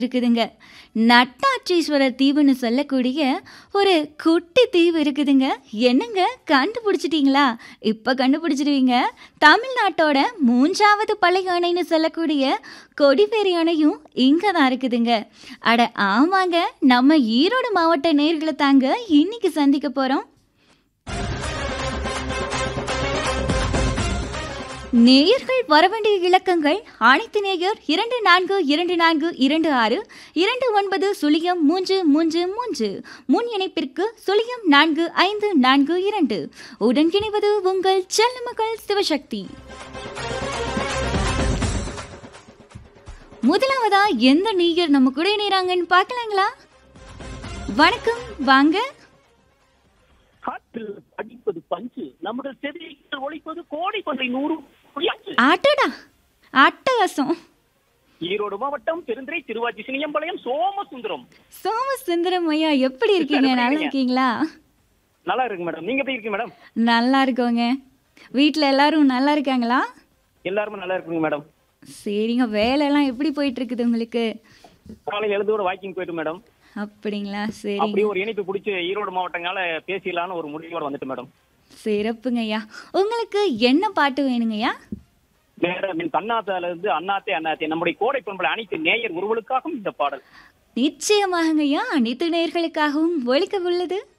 இருக்குதுங்க நட்டாட்சீஸ்வரர் தீவுன்னு சொல்லக்கூடிய ஒரு குட்டி தீவு இருக்குதுங்க என்னங்க கண்டுபிடிச்சிட்டீங்களா இப்போ கண்டுபிடிச்சிடுவீங்க தமிழ்நாட்டோட மூன்றாவது பழைய அணைன்னு சொல்லக்கூடிய கொடிவேரி அணையும் இங்கே தான் இருக்குதுங்க அட ஆமாங்க நம்ம ஈரோடு மாவட்ட நேர்களை தாங்க இன்னைக்கு சந்திக்க போகிறோம் நேயர்கள் வரவேண்டிய இலக்கங்கள் அனைத்து நேயர் இரண்டு நான்கு இரண்டு நான்கு இரண்டு ஆறு இரண்டு ஒன்பது சுழியம் மூன்று மூன்று மூன்று முன் இணைப்பிற்கு சுழியம் நான்கு ஐந்து நான்கு இரண்டு உடன் இணைவது உங்கள் செல்லமகள் சிவசக்தி முதலாவதா எந்த நேயர் நம்ம கூட இணைறாங்கன்னு பார்க்கலாங்களா வணக்கம் வாங்க காற்றில் அடிப்பது பஞ்சு நம்முடைய செடியில் ஒழிப்பது கோடி கொண்டை நூறு புளியாச்சு. அட்டடா அட்டகாசம் ஈரோடு மாவட்டம் பெருந்துறை திருவாச்சி சினியம்பாளையம் சோமசுந்தரம் சோம சுந்தரம் ஐயா எப்படி இருக்கீங்க நல்லா இருக்கீங்களா நல்லா இருக்கு மேடம் நீங்க எப்படி இருக்கீங்க மேடம் நல்லா இருக்கோங்க வீட்டில் எல்லாரும் நல்லா இருக்காங்களா எல்லாருமே நல்லா இருக்குங்க மேடம் சரிங்க வேலையெல்லாம் எப்படி போயிட்டு இருக்குது உங்களுக்கு காலையில் எழுந்தோட வாக்கிங் போயிட்டு மேடம் அப்படிங்களா சரி அப்படியே ஒரு இணைப்பு பிடிச்சி ஈரோடு மாவட்டங்கால பேசிடலான்னு ஒரு முடிவோட வந்துட்டு மேடம் சிறப்புங்க ஐயா உங்களுக்கு என்ன பாட்டு வேணுங்கய்யா மேடம் என் தன்னாத்தால இருந்து அண்ணாத்தே அண்ணாத்தே நம்முடைய கோடை பண்பலை அனைத்து நேயர் ஒருவளுக்காகவும் இந்த பாடல் நிச்சயமாகங்க ஐயா அனைத்து நேயர்களுக்காகவும் ஒழிக்க உள்ளது